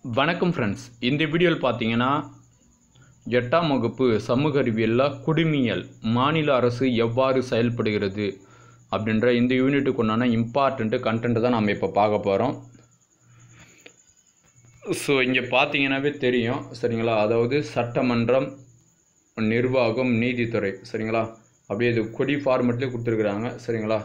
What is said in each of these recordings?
வணக்கம் ஃப்ரெண்ட்ஸ் இந்த வீடியோவில் பார்த்தீங்கன்னா எட்டாம் வகுப்பு சமூக அறிவியலில் குடிமியல் மாநில அரசு எவ்வாறு செயல்படுகிறது அப்படின்ற இந்த யூனிட்டுக்கு உண்டான இம்பார்ட்டண்ட்டு கண்டென்ட் தான் நம்ம இப்போ பார்க்க போகிறோம் ஸோ இங்கே பார்த்தீங்கன்னாவே தெரியும் சரிங்களா அதாவது சட்டமன்றம் நிர்வாகம் நீதித்துறை சரிங்களா அப்படியே இது கொடி ஃபார்மெட்லேயே கொடுத்துருக்குறாங்க சரிங்களா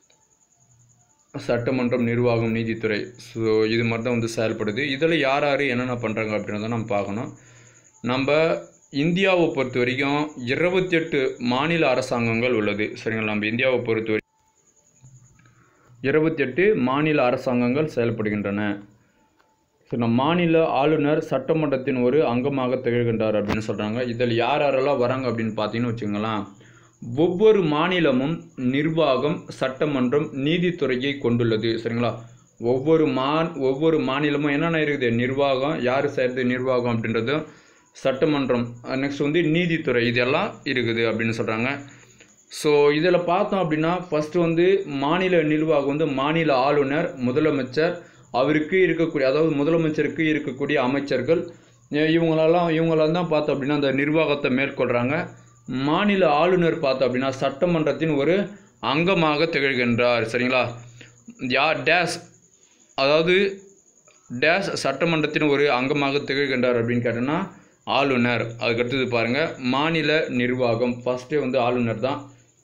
சட்டமன்றம் நிர்வாகம் நீதித்துறை ஸோ இது மாதிரி தான் வந்து செயல்படுது இதில் யார் யார் என்னென்ன பண்ணுறாங்க அப்படின்றத நம்ம பார்க்கணும் நம்ம இந்தியாவை பொறுத்த வரைக்கும் இருபத்தி எட்டு மாநில அரசாங்கங்கள் உள்ளது சரிங்களா நம்ம இந்தியாவை பொறுத்த வரை இருபத்தெட்டு மாநில அரசாங்கங்கள் செயல்படுகின்றன ஸோ நம்ம மாநில ஆளுநர் சட்டமன்றத்தின் ஒரு அங்கமாக திகழ்கின்றார் அப்படின்னு சொல்கிறாங்க இதில் யார் யாரெல்லாம் வராங்க அப்படின்னு பார்த்தீங்கன்னு வச்சுங்களேன் ஒவ்வொரு மாநிலமும் நிர்வாகம் சட்டமன்றம் நீதித்துறையை கொண்டுள்ளது சரிங்களா ஒவ்வொரு மா ஒவ்வொரு மாநிலமும் என்னென்ன இருக்குது நிர்வாகம் யார் செய்கிறது நிர்வாகம் அப்படின்றது சட்டமன்றம் நெக்ஸ்ட் வந்து நீதித்துறை இதெல்லாம் இருக்குது அப்படின்னு சொல்கிறாங்க ஸோ இதில் பார்த்தோம் அப்படின்னா ஃபஸ்ட்டு வந்து மாநில நிர்வாகம் வந்து மாநில ஆளுநர் முதலமைச்சர் அவருக்கு இருக்கக்கூடிய அதாவது முதலமைச்சருக்கு இருக்கக்கூடிய அமைச்சர்கள் இ- இவங்களெல்லாம் இவங்களாம் தான் பார்த்தோம் அப்படின்னா அந்த நிர்வாகத்தை மேற்கொள்கிறாங்க மாநில ஆளுநர் பார்த்தோம் அப்படின்னா சட்டமன்றத்தின் ஒரு அங்கமாக திகழ்கின்றார் சரிங்களா யார் டேஸ் அதாவது டேஸ் சட்டமன்றத்தின் ஒரு அங்கமாக திகழ்கின்றார் அப்படின்னு கேட்டோன்னா ஆளுநர் அதுக்கடுத்தது பாருங்கள் மாநில நிர்வாகம் ஃபஸ்ட்டே வந்து ஆளுநர் தான்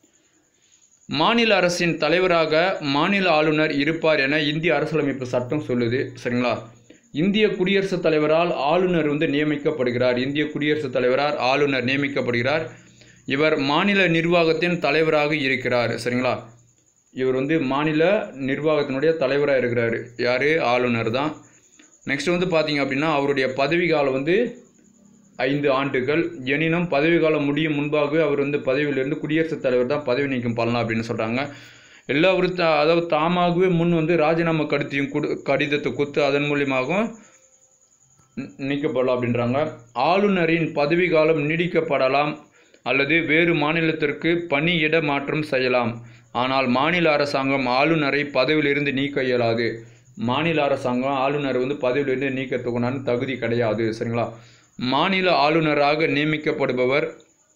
மாநில அரசின் தலைவராக மாநில ஆளுநர் இருப்பார் என இந்திய அரசியலமைப்பு சட்டம் சொல்லுது சரிங்களா இந்திய குடியரசுத் தலைவரால் ஆளுநர் வந்து நியமிக்கப்படுகிறார் இந்திய குடியரசுத் தலைவரால் ஆளுநர் நியமிக்கப்படுகிறார் இவர் மாநில நிர்வாகத்தின் தலைவராக இருக்கிறார் சரிங்களா இவர் வந்து மாநில நிர்வாகத்தினுடைய தலைவராக இருக்கிறார் யார் ஆளுநர் தான் நெக்ஸ்ட் வந்து பார்த்தீங்க அப்படின்னா அவருடைய பதவி காலம் வந்து ஐந்து ஆண்டுகள் எனினும் பதவி காலம் முடியும் முன்பாகவே அவர் வந்து பதவியிலிருந்து குடியரசுத் தலைவர் தான் பதவி நீக்கம் பண்ணலாம் அப்படின்னு சொல்கிறாங்க எல்லாரும் தா அதாவது தாமாகவே முன் வந்து ராஜினாமா கடிதத்தையும் கொடு கடிதத்தை கொடுத்து அதன் மூலியமாகவும் நி- நீக்கப்படலாம் அப்படின்றாங்க ஆளுநரின் பதவி காலம் நீடிக்கப்படலாம் அல்லது வேறு மாநிலத்திற்கு பணியிட மாற்றம் செய்யலாம் ஆனால் மாநில அரசாங்கம் ஆளுநரை பதவியிலிருந்து நீக்க இயலாது மாநில அரசாங்கம் ஆளுநரை வந்து பதவியிலிருந்து நீக்கிறதுக்குண்டான தகுதி கிடையாது சரிங்களா மாநில ஆளுநராக நியமிக்கப்படுபவர்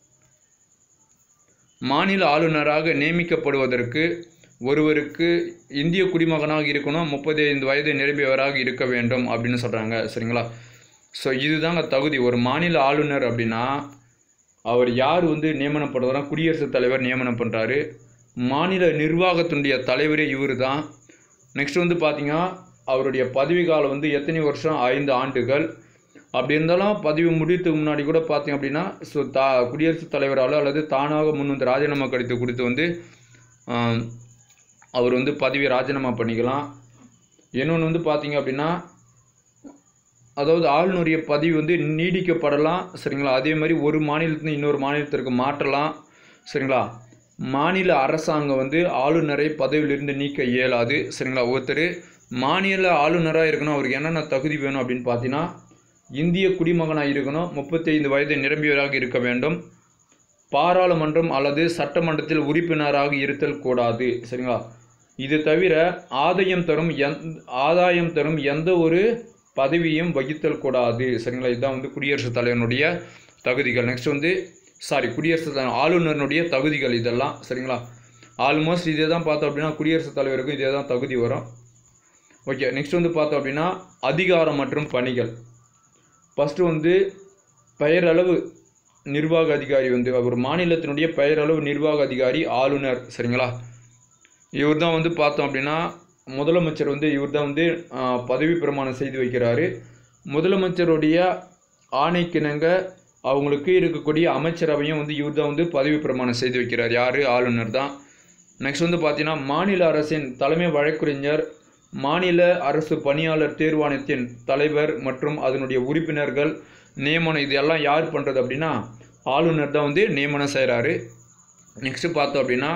மாநில ஆளுநராக நியமிக்கப்படுவதற்கு ஒருவருக்கு இந்திய குடிமகனாக இருக்கணும் முப்பத்தி ஐந்து வயது நிரம்பியவராக இருக்க வேண்டும் அப்படின்னு சொல்கிறாங்க சரிங்களா ஸோ இதுதாங்க தகுதி ஒரு மாநில ஆளுநர் அப்படின்னா அவர் யார் வந்து நியமனம் பண்ணுறதுனா குடியரசுத் தலைவர் நியமனம் பண்ணுறாரு மாநில நிர்வாகத்தினுடைய தலைவரே இவர் தான் நெக்ஸ்ட் வந்து பார்த்தீங்கன்னா அவருடைய பதவி காலம் வந்து எத்தனை வருஷம் ஐந்து ஆண்டுகள் அப்படி இருந்தாலும் பதவி முடியறதுக்கு முன்னாடி கூட பார்த்தீங்க அப்படின்னா ஸோ தா குடியரசுத் தலைவரால் அல்லது தானாக முன் வந்து ராஜினாமா கடிதத்தை கொடுத்து வந்து ஆம், அவர் வந்து பதவி ராஜினாமா பண்ணிக்கலாம் இன்னொன்று வந்து பார்த்தீங்க அப்படின்னா அதாவது ஆளுநருடைய பதவி வந்து நீடிக்கப்படலாம் சரிங்களா அதே மாதிரி ஒரு மாநிலத்திலிருந்து இன்னொரு மாநிலத்திற்கு மாற்றலாம் சரிங்களா மாநில அரசாங்கம் வந்து ஆளுநரை பதவியிலிருந்து நீக்க இயலாது சரிங்களா ஒருத்தர் மாநில ஆளுநராக இருக்கணும் அவருக்கு என்னென்ன தகுதி வேணும் அப்படின்னு பார்த்தீங்கன்னா இந்திய குடிமகனாக இருக்கணும் முப்பத்தைந்து வயது நிரம்பியவராக இருக்க வேண்டும் பாராளுமன்றம் அல்லது சட்டமன்றத்தில் உறுப்பினராக இருத்தல் கூடாது சரிங்களா இது தவிர ஆதாயம் தரும் எந் ஆதாயம் தரும் எந்த ஒரு பதவியும் வகித்தல் கூடாது சரிங்களா இதுதான் வந்து குடியரசுத் தலைவனுடைய தகுதிகள் நெக்ஸ்ட் வந்து சாரி குடியரசுத் தலைவர் ஆளுநருடைய தகுதிகள் இதெல்லாம் சரிங்களா ஆல்மோஸ்ட் இதே தான் பார்த்தோம் அப்படின்னா குடியரசுத் தலைவருக்கும் இதே தான் தகுதி வரும் ஓகே நெக்ஸ்ட் வந்து பார்த்தோம் அப்படின்னா அதிகாரம் மற்றும் பணிகள் ஃபஸ்ட்டு வந்து பெயரளவு நிர்வாக அதிகாரி வந்து ஒரு மாநிலத்தினுடைய பெயரளவு நிர்வாக அதிகாரி ஆளுநர் சரிங்களா இவர் தான் வந்து பார்த்தோம் அப்படின்னா முதலமைச்சர் வந்து இவர் தான் வந்து ஆ, பதவி பிரமாணம் செய்து வைக்கிறாரு முதலமைச்சருடைய ஆணைக்கிணங்க அவங்களுக்கு இருக்கக்கூடிய அமைச்சரவையும் வந்து இவர் தான் வந்து பதவி பிரமாணம் செய்து வைக்கிறார் யார் ஆளுநர் தான் நெக்ஸ்ட் வந்து பார்த்தீங்கன்னா மாநில அரசின் தலைமை வழக்கறிஞர் மாநில அரசு பணியாளர் தேர்வாணையத்தின் தலைவர் மற்றும் அதனுடைய உறுப்பினர்கள் நியமனம் இது எல்லாம் யார் பண்ணுறது அப்படின்னா ஆளுநர் தான் வந்து நியமனம் செய்கிறாரு நெக்ஸ்ட்டு பார்த்தோம் அப்படின்னா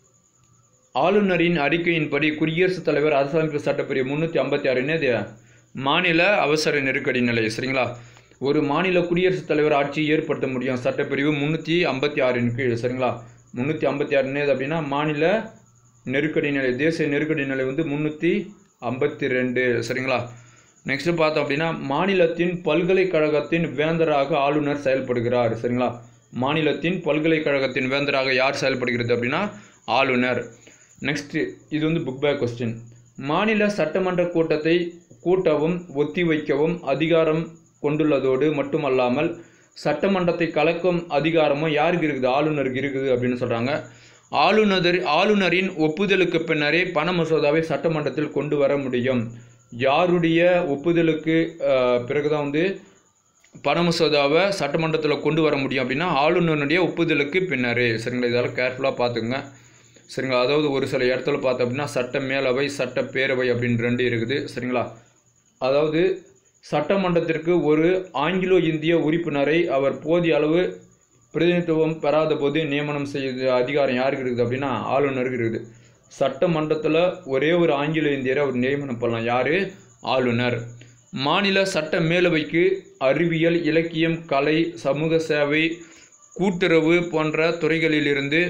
ஆளுநரின் அறிக்கையின்படி குடியரசுத் தலைவர் அரசமைப்பு சட்டப்பிரிவு முந்நூற்றி ஐம்பத்தி ஆறு என்னது மாநில அவசர நெருக்கடி நிலை சரிங்களா ஒரு மாநில குடியரசுத் தலைவர் ஆட்சி ஏற்படுத்த முடியும் சட்டப்பிரிவு முந்நூற்றி ஐம்பத்தி ஆறின் கீழ் சரிங்களா முந்நூற்றி ஐம்பத்தி ஆறு என்னது அப்படின்னா மாநில நெருக்கடி நிலை தேசிய நெருக்கடி நிலை வந்து முந்நூற்றி ஐம்பத்தி ரெண்டு சரிங்களா நெக்ஸ்ட் பார்த்தோம் அப்படின்னா மாநிலத்தின் பல்கலைக்கழகத்தின் வேந்தராக ஆளுநர் செயல்படுகிறார் சரிங்களா மாநிலத்தின் பல்கலைக்கழகத்தின் வேந்தராக யார் செயல்படுகிறது அப்படின்னா ஆளுநர் நெக்ஸ்ட் இது வந்து புக் பேக் கொஸ்டின் மாநில சட்டமன்ற கூட்டத்தை கூட்டவும் ஒத்திவைக்கவும் அதிகாரம் கொண்டுள்ளதோடு மட்டுமல்லாமல் சட்டமன்றத்தை கலக்கும் அதிகாரமும் யாருக்கு இருக்குது ஆளுநருக்கு இருக்குது அப்படின்னு சொல்கிறாங்க ஆளுநர் ஆளுநரின் ஒப்புதலுக்கு பின்னரே பண மசோதாவை சட்டமன்றத்தில் கொண்டு வர முடியும் யாருடைய ஒப்புதலுக்கு அஹ், பிறகுதான் வந்து பண மசோதாவை சட்டமன்றத்தில் கொண்டு வர முடியும் அப்படின்னா ஆளுநருடைய ஒப்புதலுக்கு பின்னரே சரிங்களா இதெல்லாம் கேர்ஃபுல்லாக பார்த்துக்குங்க சரிங்களா அதாவது ஒரு சில இடத்துல பார்த்தோம் அப்படின்னா சட்ட மேலவை சட்ட பேரவை அப்படின்னு ரெண்டு இருக்குது சரிங்களா அதாவது சட்டமன்றத்திற்கு ஒரு ஆங்கிலோ இந்திய உறுப்பினரை அவர் போதிய அளவு பிரதிநிதித்துவம் பெறாத போது நியமனம் செய்ய அதிகாரம் யாருக்கு இருக்குது அப்படின்னா ஆளுநருக்கு இருக்குது சட்டமன்றத்தில் ஒரே ஒரு ஆங்கிலோ இந்தியரை அவர் நியமனம் பண்ணலாம் யார் ஆளுநர் மாநில சட்ட மேலவைக்கு அறிவியல் இலக்கியம் கலை சமூக சேவை கூட்டுறவு போன்ற துறைகளிலிருந்து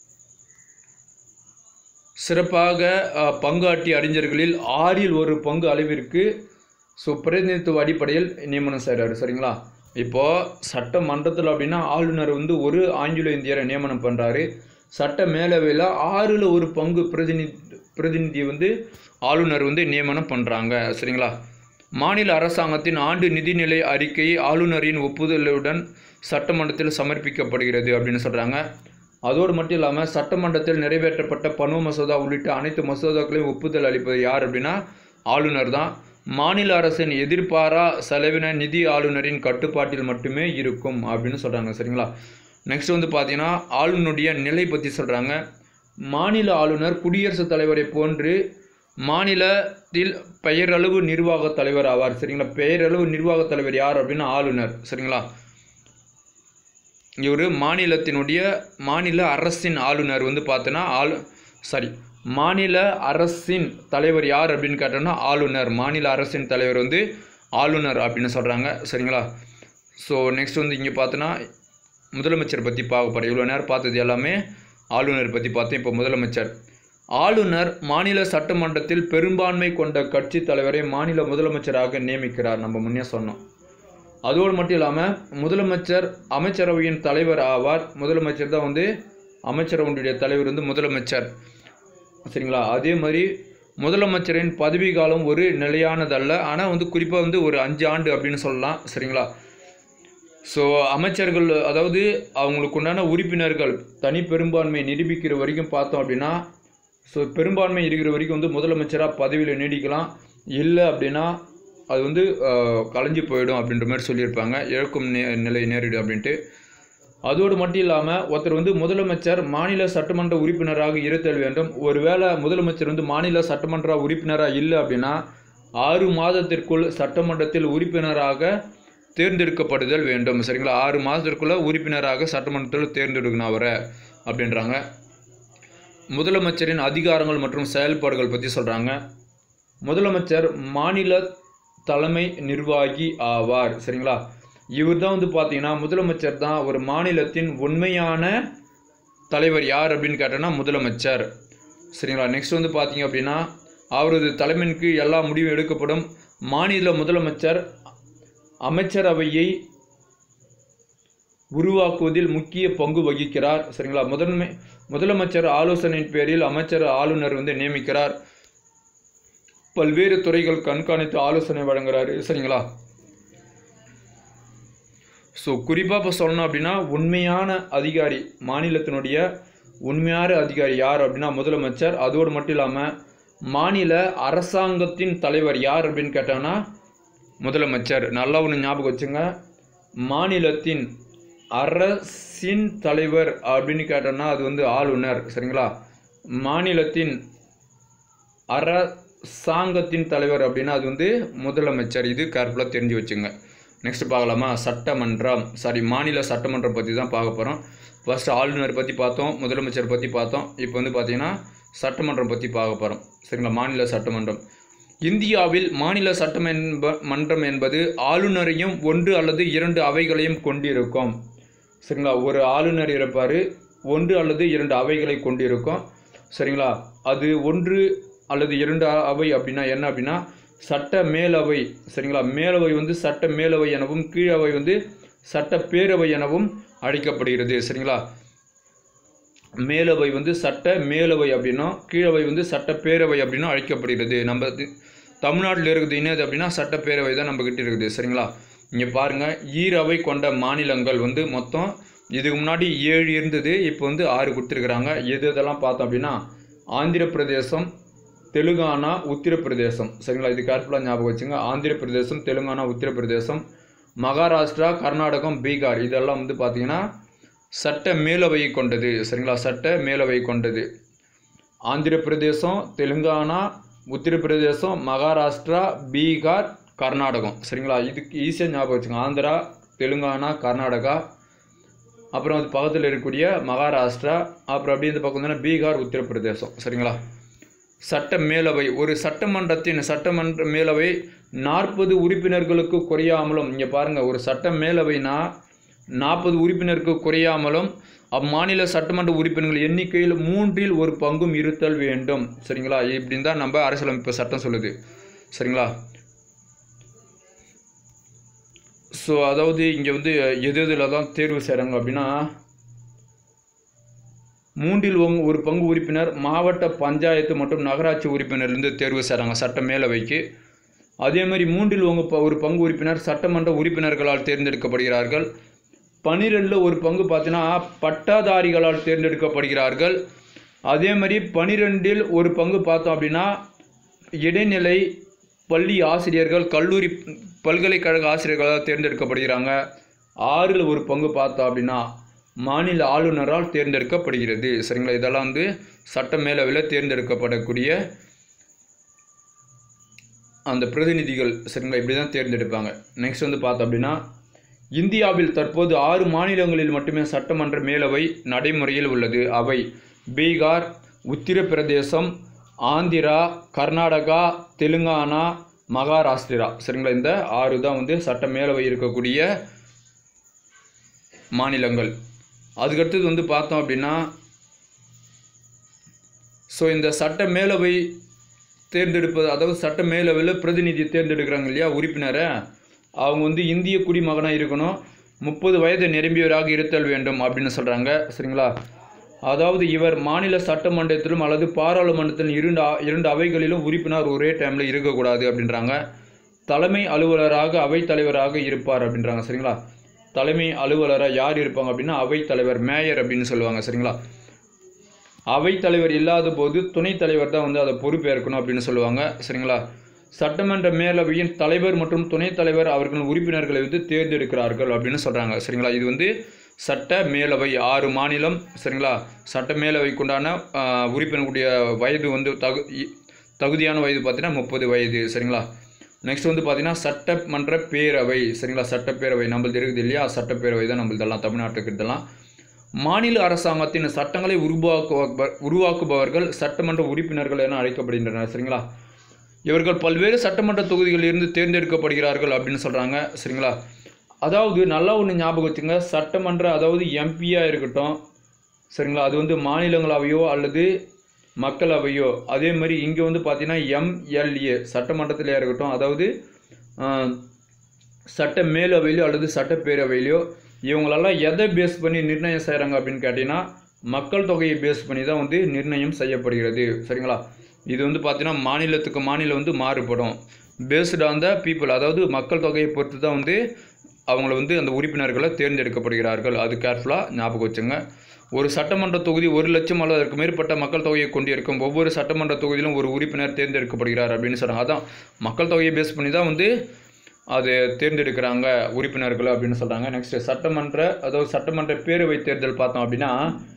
சிறப்பாக அஹ், பங்காற்றிய அறிஞர்களில் ஆறில் ஒரு பங்கு அளவிற்கு ஸோ பிரதிநிதித்துவ அடிப்படையில் நியமனம் செய்கிறாரு சரிங்களா இப்போது சட்டமன்றத்தில் அப்படின்னா ஆளுநர் வந்து ஒரு ஆங்கிலோ இந்தியரை நியமனம் பண்ணுறாரு சட்ட மேலவையில் ஆறில் ஒரு பங்கு பிரதிநிதி பிரதிநிதி வந்து ஆளுநர் வந்து நியமனம் பண்ணுறாங்க சரிங்களா மாநில அரசாங்கத்தின் ஆண்டு நிதிநிலை அறிக்கை ஆளுநரின் ஒப்புதலுடன் சட்டமன்றத்தில் சமர்ப்பிக்கப்படுகிறது அப்படின்னு சொல்கிறாங்க அதோடு மட்டும் இல்லாமல் சட்டமன்றத்தில் நிறைவேற்றப்பட்ட பணு மசோதா உள்ளிட்ட அனைத்து மசோதாக்களையும் ஒப்புதல் அளிப்பது யார் அப்படின்னா ஆளுநர் தான் மாநில அரசின் எதிர்பாரா செலவின நிதி ஆளுநரின் கட்டுப்பாட்டில் மட்டுமே இருக்கும் அப்படின்னு சொல்கிறாங்க சரிங்களா நெக்ஸ்ட் வந்து பார்த்தீங்கன்னா ஆளுநருடைய நிலை பற்றி சொல்கிறாங்க மாநில ஆளுநர் குடியரசுத் தலைவரை போன்று மாநிலத்தில் பெயரளவு நிர்வாகத் தலைவர் ஆவார் சரிங்களா பெயரளவு நிர்வாகத் தலைவர் யார் அப்படின்னா ஆளுநர் சரிங்களா இவர் மாநிலத்தினுடைய மாநில அரசின் ஆளுநர் வந்து பார்த்தோன்னா ஆளு சாரி மாநில அரசின் தலைவர் யார் அப்படின்னு கேட்டோம்னா ஆளுநர் மாநில அரசின் தலைவர் வந்து ஆளுநர் அப்படின்னு சொல்கிறாங்க சரிங்களா ஸோ நெக்ஸ்ட் வந்து இங்கே பார்த்தோன்னா முதலமைச்சர் பற்றி பார்க்க போகிறோம் இவ்வளோ நேரம் பார்த்தது எல்லாமே ஆளுநர் பற்றி பார்த்தோம் இப்போ முதலமைச்சர் ஆளுநர் மாநில சட்டமன்றத்தில் பெரும்பான்மை கொண்ட கட்சி தலைவரை மாநில முதலமைச்சராக நியமிக்கிறார் நம்ம முன்னே சொன்னோம் அதோடு மட்டும் இல்லாமல் முதலமைச்சர் அமைச்சரவையின் தலைவர் ஆவார் முதலமைச்சர் தான் வந்து அமைச்சரவையுடைய தலைவர் வந்து முதலமைச்சர் சரிங்களா அதே மாதிரி முதலமைச்சரின் பதவி காலம் ஒரு நிலையானதல்ல ஆனால் வந்து குறிப்பாக வந்து ஒரு அஞ்சு ஆண்டு அப்படின்னு சொல்லலாம் சரிங்களா ஸோ அமைச்சர்கள் அதாவது அவங்களுக்கு உண்டான உறுப்பினர்கள் தனி பெரும்பான்மை நிரூபிக்கிற வரைக்கும் பார்த்தோம் அப்படின்னா ஸோ பெரும்பான்மை இருக்கிற வரைக்கும் வந்து முதலமைச்சராக பதவியில் நீடிக்கலாம் இல்லை அப்படின்னா அது வந்து அஹ், கலைஞ்சு போயிடும் அப்படின்ற மாதிரி சொல்லியிருப்பாங்க இழக்கும் நே நிலை நேரிடும் அப்படின்ட்டு அதோடு மட்டும் இல்லாமல் ஒருத்தர் வந்து முதலமைச்சர் மாநில சட்டமன்ற உறுப்பினராக இருத்தல் வேண்டும் ஒருவேளை முதலமைச்சர் வந்து மாநில சட்டமன்ற உறுப்பினராக இல்லை அப்படின்னா ஆறு மாதத்திற்குள் சட்டமன்றத்தில் உறுப்பினராக தேர்ந்தெடுக்கப்படுதல் வேண்டும் சரிங்களா ஆறு மாதத்திற்குள்ள உறுப்பினராக சட்டமன்றத்தில் தேர்ந்தெடுக்கணும் அவரை அப்படின்றாங்க முதலமைச்சரின் அதிகாரங்கள் மற்றும் செயல்பாடுகள் பற்றி சொல்கிறாங்க முதலமைச்சர் மாநில தலைமை நிர்வாகி ஆவார் சரிங்களா இவர் தான் வந்து பார்த்தீங்கன்னா முதலமைச்சர் தான் ஒரு மாநிலத்தின் உண்மையான தலைவர் யார் அப்படின்னு கேட்டோன்னா முதலமைச்சர் சரிங்களா நெக்ஸ்ட் வந்து பார்த்தீங்க அப்படின்னா அவரது தலைமையின் கீழ் எல்லா முடிவும் எடுக்கப்படும் மாநில முதலமைச்சர் அமைச்சரவையை உருவாக்குவதில் முக்கிய பங்கு வகிக்கிறார் சரிங்களா முதன்மை முதலமைச்சர் ஆலோசனையின் பேரில் அமைச்சர் ஆளுநர் வந்து நியமிக்கிறார் பல்வேறு துறைகள் கண்காணித்து ஆலோசனை வழங்குறாரு சரிங்களா ஸோ குறிப்பாக இப்போ சொல்லணும் அப்படின்னா உண்மையான அதிகாரி மாநிலத்தினுடைய உண்மையான அதிகாரி யார் அப்படின்னா முதலமைச்சர் அதோடு மட்டும் இல்லாமல் மாநில அரசாங்கத்தின் தலைவர் யார் அப்படின்னு கேட்டாங்கன்னா முதலமைச்சர் நல்லா ஒன்று ஞாபகம் வச்சுங்க மாநிலத்தின் அரசின் தலைவர் அப்படின்னு கேட்டோம்னா அது வந்து ஆளுநர் சரிங்களா மாநிலத்தின் அரசாங்கத்தின் தலைவர் அப்படின்னா அது வந்து முதலமைச்சர் இது கேர்ஃபுல்லாக தெரிஞ்சு வச்சுங்க நெக்ஸ்ட் பார்க்கலாமா சட்டமன்றம் சாரி மாநில சட்டமன்றம் பற்றி தான் பார்க்க போகிறோம் ஃபர்ஸ்ட் ஆளுநர் பற்றி பார்த்தோம் முதலமைச்சர் பற்றி பார்த்தோம் இப்போ வந்து பார்த்தீங்கன்னா சட்டமன்றம் பற்றி பார்க்க போகிறோம் சரிங்களா மாநில சட்டமன்றம் இந்தியாவில் மாநில சட்டமன்ற மன்றம் என்பது ஆளுநரையும் ஒன்று அல்லது இரண்டு அவைகளையும் கொண்டிருக்கும் சரிங்களா ஒரு ஆளுநர் இருப்பார் ஒன்று அல்லது இரண்டு அவைகளை கொண்டிருக்கும் சரிங்களா அது ஒன்று அல்லது இரண்டு அவை அப்படின்னா என்ன அப்படின்னா சட்ட மேலவை சரிங்களா மேலவை வந்து சட்ட மேலவை எனவும் கீழவை வந்து சட்ட பேரவை எனவும் அழைக்கப்படுகிறது சரிங்களா மேலவை வந்து சட்ட மேலவை அப்படின்னும் கீழவை வந்து சட்ட பேரவை அப்படின்னும் அழைக்கப்படுகிறது நம்ம தி- தமிழ்நாட்டில் இருக்குது என்னது அப்படின்னா சட்டப்பேரவை தான் நம்ம கிட்ட இருக்குது சரிங்களா இங்கே பாருங்கள் ஈரவை கொண்ட மாநிலங்கள் வந்து மொத்தம் இதுக்கு முன்னாடி ஏழு இருந்தது இப்போ வந்து ஆறு கொடுத்துருக்குறாங்க எது எதெல்லாம் பார்த்தோம் அப்படின்னா ஆந்திர பிரதேசம் தெலுங்கானா உத்தரப்பிரதேசம் சரிங்களா இது கேர்ஃபுல்லாக ஞாபகம் வச்சுங்க ஆந்திர பிரதேசம் தெலுங்கானா உத்தரப்பிரதேசம் மகாராஷ்டிரா கர்நாடகம் பீகார் இதெல்லாம் வந்து பார்த்தீங்கன்னா சட்ட மேலவை கொண்டது சரிங்களா சட்ட மேலவை கொண்டது ஆந்திர பிரதேசம் தெலுங்கானா உத்தரப்பிரதேசம் மகாராஷ்டிரா பீகார் கர்நாடகம் சரிங்களா இதுக்கு ஈஸியாக ஞாபகம் வச்சுங்க ஆந்திரா தெலுங்கானா கர்நாடகா அப்புறம் அது பக்கத்தில் இருக்கக்கூடிய மகாராஷ்டிரா அப்புறம் அப்படியே இந்த பக்கம் வந்தோன்னா பீகார் உத்தரப்பிரதேசம் சரிங்களா சட்ட மேலவை ஒரு சட்டமன்றத்தின் சட்டமன்ற மேலவை நாற்பது உறுப்பினர்களுக்கு குறையாமலும் இங்கே பாருங்கள் ஒரு சட்ட மேலவைனா நாற்பது உறுப்பினருக்கு குறையாமலும் அம்மாநில சட்டமன்ற உறுப்பினர்கள் எண்ணிக்கையில் மூன்றில் ஒரு பங்கும் இருத்தல் வேண்டும் சரிங்களா இப்படின்னு தான் நம்ம அரசியலமைப்பு சட்டம் சொல்லுது சரிங்களா ஸோ அதாவது இங்கே வந்து எது எதில் தான் தேர்வு செய்கிறாங்க அப்படின்னா மூன்றில் ஒங்- ஒரு பங்கு உறுப்பினர் மாவட்ட பஞ்சாயத்து மற்றும் நகராட்சி உறுப்பினர்லேருந்து தேர்வு செய்கிறாங்க சட்ட மேலவைக்கு அதே மாதிரி மூன்றில் ஒங்கு ப- ஒரு பங்கு உறுப்பினர் சட்டமன்ற உறுப்பினர்களால் தேர்ந்தெடுக்கப்படுகிறார்கள் பனிரெண்டில் ஒரு பங்கு பார்த்தீங்கன்னா பட்டாதாரிகளால் தேர்ந்தெடுக்கப்படுகிறார்கள் அதே மாதிரி பனிரெண்டில் ஒரு பங்கு பார்த்தோம் அப்படின்னா இடைநிலை பள்ளி ஆசிரியர்கள் கல்லூரி பல்கலைக்கழக ஆசிரியர்களால் தேர்ந்தெடுக்கப்படுகிறாங்க ஆறில் ஒரு பங்கு பார்த்தோம் அப்படின்னா மாநில ஆளுநரால் தேர்ந்தெடுக்கப்படுகிறது சரிங்களா இதெல்லாம் வந்து சட்ட மேலவையில் தேர்ந்தெடுக்கப்படக்கூடிய அந்த பிரதிநிதிகள் சரிங்களா இப்படி தான் தேர்ந்தெடுப்பாங்க நெக்ஸ்ட் வந்து பார்த்தோம் அப்படின்னா இந்தியாவில் தற்போது ஆறு மாநிலங்களில் மட்டுமே சட்டமன்ற மேலவை நடைமுறையில் உள்ளது அவை பீகார் உத்தரப்பிரதேசம் ஆந்திரா கர்நாடகா தெலுங்கானா மகாராஷ்டிரா சரிங்களா இந்த ஆறு தான் வந்து சட்ட மேலவை இருக்கக்கூடிய மாநிலங்கள் அதுக்கடுத்தது வந்து பார்த்தோம் அப்படின்னா ஸோ இந்த சட்ட மேலவை தேர்ந்தெடுப்பது அதாவது சட்ட மேலவையில் பிரதிநிதி தேர்ந்தெடுக்கிறாங்க இல்லையா உறுப்பினரை அவங்க வந்து இந்திய குடிமகனாக இருக்கணும் முப்பது வயது நிரம்பியவராக இருத்தல் வேண்டும் அப்படின்னு சொல்கிறாங்க சரிங்களா அதாவது இவர் மாநில சட்டமன்றத்திலும் அல்லது பாராளுமன்றத்திலும் இரண்டு அ- இரண்டு அவைகளிலும் உறுப்பினர் ஒரே டைமில் இருக்கக்கூடாது அப்படின்றாங்க தலைமை அலுவலராக அவைத் தலைவராக இருப்பார் அப்படின்றாங்க சரிங்களா தலைமை அலுவலராக யார் இருப்பாங்க அப்படின்னா அவைத் தலைவர் மேயர் அப்படின்னு சொல்லுவாங்க சரிங்களா அவைத்தலைவர் இல்லாத போது துணைத் தலைவர் தான் வந்து அதை பொறுப்பேற்கணும் அப்படின்னு சொல்லுவாங்க சரிங்களா சட்டமன்ற மேலவையின் தலைவர் மற்றும் துணைத் தலைவர் அவர்கள் உறுப்பினர்களை வந்து தேர்ந்தெடுக்கிறார்கள் அப்படின்னு சொல்கிறாங்க சரிங்களா இது வந்து சட்ட மேலவை ஆறு மாநிலம் சரிங்களா சட்ட மேலவைக்குண்டான ஆஹ், உறுப்பினர்களுடைய வயது வந்து தகு இ- தகுதியான வயது பார்த்தீங்கன்னா முப்பது வயது சரிங்களா நெக்ஸ்ட் வந்து பார்த்தீங்கன்னா சட்டமன்ற பேரவை சரிங்களா சட்டப்பேரவை நம்மளது இருக்குது இல்லையா சட்டப்பேரவை தான் நம்மளதெல்லாம் தமிழ்நாட்டுக்கு இதெல்லாம் மாநில அரசாங்கத்தின் சட்டங்களை உருவாக்குவ உருவாக்குபவர்கள் சட்டமன்ற உறுப்பினர்கள் என அழைக்கப்படுகின்றனர் சரிங்களா இவர்கள் பல்வேறு சட்டமன்ற தொகுதிகளில் இருந்து தேர்ந்தெடுக்கப்படுகிறார்கள் அப்படின்னு சொல்கிறாங்க சரிங்களா அதாவது நல்லா ஒன்று ஞாபகம் வச்சுங்க சட்டமன்ற அதாவது எம்பியாக இருக்கட்டும் சரிங்களா அது வந்து மாநிலங்களவையோ அல்லது மக்களவையோ அதே மாதிரி இங்கே வந்து பார்த்தீங்கன்னா எம்எல்ஏ சட்டமன்றத்திலே இருக்கட்டும் அதாவது ஆஹ், சட்ட மேலவையிலோ அல்லது சட்டப்பேரவையிலையோ இவங்களெல்லாம் எதை பேஸ் பண்ணி நிர்ணயம் செய்கிறாங்க அப்படின்னு கேட்டிங்கன்னா மக்கள் தொகையை பேஸ் பண்ணி தான் வந்து நிர்ணயம் செய்யப்படுகிறது சரிங்களா இது வந்து பார்த்தீங்கன்னா மாநிலத்துக்கு மாநிலம் வந்து மாறுபடும் பேஸ்டு ஆன் த பீப்புள் அதாவது மக்கள் தொகையை பொறுத்து தான் வந்து அவங்கள வந்து அந்த உறுப்பினர்களை தேர்ந்தெடுக்கப்படுகிறார்கள் அது கேர்ஃபுல்லாக ஞாபகம் வச்சுங்க ஒரு சட்டமன்ற தொகுதி ஒரு லட்சம் அல்லது அதற்கு மேற்பட்ட மக்கள் தொகையை கொண்டிருக்கும் ஒவ்வொரு சட்டமன்ற தொகுதியிலும் ஒரு உறுப்பினர் தேர்ந்தெடுக்கப்படுகிறார் அப்படின்னு சொல்கிறாங்க அதான் மக்கள் தொகையை பேஸ் பண்ணி தான் வந்து அது தேர்ந்தெடுக்கிறாங்க உறுப்பினர்கள் அப்படின்னு சொல்கிறாங்க நெக்ஸ்ட் சட்டமன்ற அதாவது சட்டமன்ற பேரவை தேர்தல் பார்த்தோம் அப்படின்னா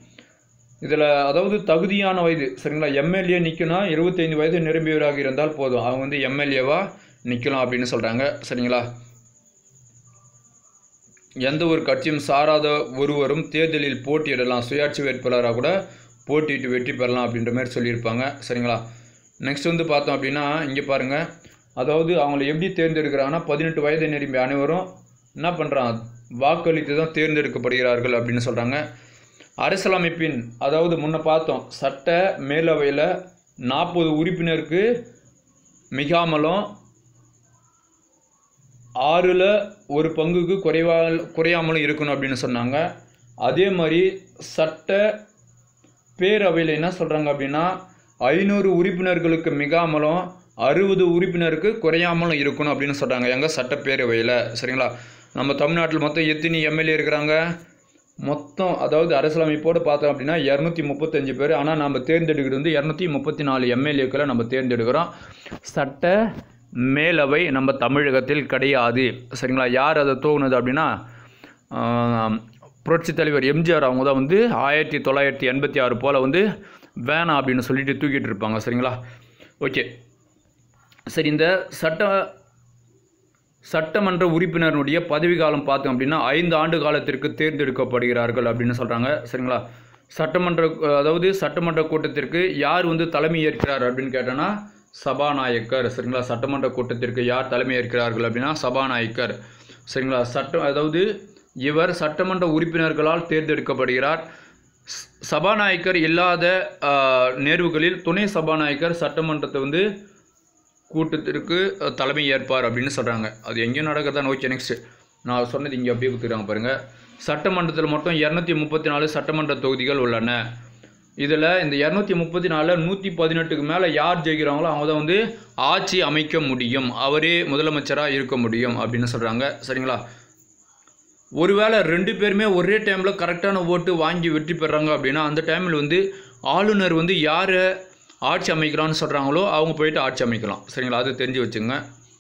இதில் அதாவது தகுதியான வயது சரிங்களா எம்எல்ஏ நிற்கணும் இருபத்தைந்து வயது நிரம்பியவராக இருந்தால் போதும் அவங்க வந்து எம்எல்ஏவாக நிற்கலாம் அப்படின்னு சொல்கிறாங்க சரிங்களா எந்த ஒரு கட்சியும் சாராத ஒருவரும் தேர்தலில் போட்டியிடலாம் சுயாட்சி வேட்பாளராக கூட போட்டியிட்டு வெற்றி பெறலாம் அப்படின்ற மாதிரி சொல்லியிருப்பாங்க சரிங்களா நெக்ஸ்ட் வந்து பார்த்தோம் அப்படின்னா இங்கே பாருங்கள் அதாவது அவங்கள எப்படி தேர்ந்தெடுக்கிறாங்கன்னா பதினெட்டு வயது நிரம்பிய அனைவரும் என்ன பண்ணுறான் வாக்களித்து தான் தேர்ந்தெடுக்கப்படுகிறார்கள் அப்படின்னு சொல்கிறாங்க அரசியலமைப்பின் அதாவது முன்ன பார்த்தோம் சட்ட மேலவையில் நாற்பது உறுப்பினருக்கு மிகாமலும் ஆறில் ஒரு பங்குக்கு குறைவா குறையாமலும் இருக்கணும் அப்படின்னு சொன்னாங்க அதே மாதிரி சட்ட பேரவையில் என்ன சொல்கிறாங்க அப்படின்னா ஐநூறு உறுப்பினர்களுக்கு மிகாமலும் அறுபது உறுப்பினருக்கு குறையாமலும் இருக்கணும் அப்படின்னு சொல்கிறாங்க எங்கள் சட்டப்பேரவையில் சரிங்களா நம்ம தமிழ்நாட்டில் மொத்தம் எத்தனை எம்எல்ஏ இருக்கிறாங்க மொத்தம் அதாவது அரசியலமைப்போடு பார்த்தோம் அப்படின்னா இரநூத்தி முப்பத்தஞ்சு பேர் ஆனால் நம்ம தேர்ந்தெடுக்கிறது வந்து இரநூத்தி முப்பத்தி நாலு எம்எல்ஏக்களை நம்ம தேர்ந்தெடுக்கிறோம் சட்ட மேலவை நம்ம தமிழகத்தில் கிடையாது சரிங்களா யார் அதை தோணுது அப்படின்னா ஆம், புரட்சித் தலைவர் எம்ஜிஆர் அவங்க தான் வந்து ஆயிரத்தி தொள்ளாயிரத்தி எண்பத்தி ஆறு போல் வந்து வேணாம் அப்படின்னு சொல்லிட்டு தூக்கிட்டு இருப்பாங்க சரிங்களா ஓகே சரி இந்த சட்ட சட்டமன்ற உறுப்பினருடைய பதவி காலம் பார்த்தோம் அப்படின்னா ஐந்து ஆண்டு காலத்திற்கு தேர்ந்தெடுக்கப்படுகிறார்கள் அப்படின்னு சொல்கிறாங்க சரிங்களா சட்டமன்ற அதாவது சட்டமன்ற கூட்டத்திற்கு யார் வந்து தலைமை ஏற்கிறார் அப்படின்னு கேட்டோன்னா சபாநாயக்கர் சரிங்களா சட்டமன்ற கூட்டத்திற்கு யார் தலைமை ஏற்கிறார்கள் அப்படின்னா சபாநாயக்கர் சரிங்களா சட்டம் அதாவது இவர் சட்டமன்ற உறுப்பினர்களால் தேர்ந்தெடுக்கப்படுகிறார் ஸ்- சபாநாயகர் இல்லாத ஆ, நேர்வுகளில் துணை சபாநாயகர் சட்டமன்றத்தை வந்து கூட்டத்திற்கு அஹ், தலைமை ஏற்பார் அப்படின்னு சொல்கிறாங்க அது எங்கேயும் நடக்கிறதா ஓகே நெக்ஸ்ட் நான் சொன்னது இங்கே அப்படியே கொடுத்துருக்காங்க பாருங்கள் சட்டமன்றத்தில் மொத்தம் இரநூத்தி முப்பத்தி நாலு சட்டமன்ற தொகுதிகள் உள்ளன இதில் இந்த இரநூத்தி முப்பத்தி நாலில் நூற்றி பதினெட்டுக்கு மேலே யார் ஜெயிக்கிறாங்களோ அவங்க தான் வந்து ஆட்சி அமைக்க முடியும் அவரே முதலமைச்சராக இருக்க முடியும் அப்படின்னு சொல்கிறாங்க சரிங்களா ஒருவேளை ரெண்டு பேருமே ஒரே டைமில் கரெக்டான ஓட்டு வாங்கி வெற்றி பெறாங்க அப்படின்னா அந்த டைமில் வந்து ஆளுநர் வந்து யாரை ஆட்சி அமைக்கிறான்னு சொல்கிறாங்களோ அவங்க போயிட்டு ஆட்சி அமைக்கலாம் சரிங்களா அது தெரிஞ்சு வச்சுங்க